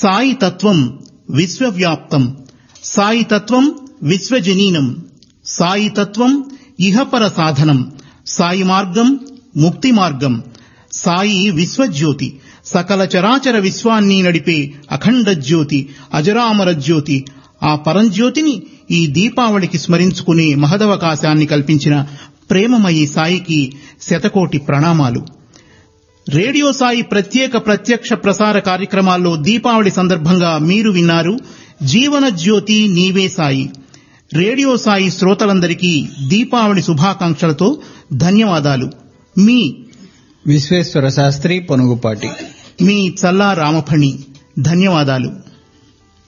సాయి తత్వం విశ్వవ్యాప్తం సాయి తత్వం విశ్వజనీనం సాయి తత్వం ఇహపర సాధనం సాయి మార్గం ముక్తి మార్గం సాయి విశ్వజ్యోతి సకల చరాచర విశ్వాన్ని నడిపే అఖండ జ్యోతి అజరామర జ్యోతి ఆ పరంజ్యోతిని ఈ దీపావళికి స్మరించుకునే మహదవకాశాన్ని కల్పించిన ప్రేమమయి సాయికి శతకోటి ప్రణామాలు రేడియో సాయి ప్రత్యేక ప్రత్యక్ష ప్రసార కార్యక్రమాల్లో దీపావళి సందర్భంగా మీరు విన్నారు జీవన జ్యోతి నీవే సాయి రేడియో సాయి శ్రోతలందరికీ దీపావళి శుభాకాంక్షలతో ధన్యవాదాలు మీ విశ్వేశ్వర శాస్త్రి పొనుగుపాటి మీ చల్లా రామఫణి ధన్యవాదాలు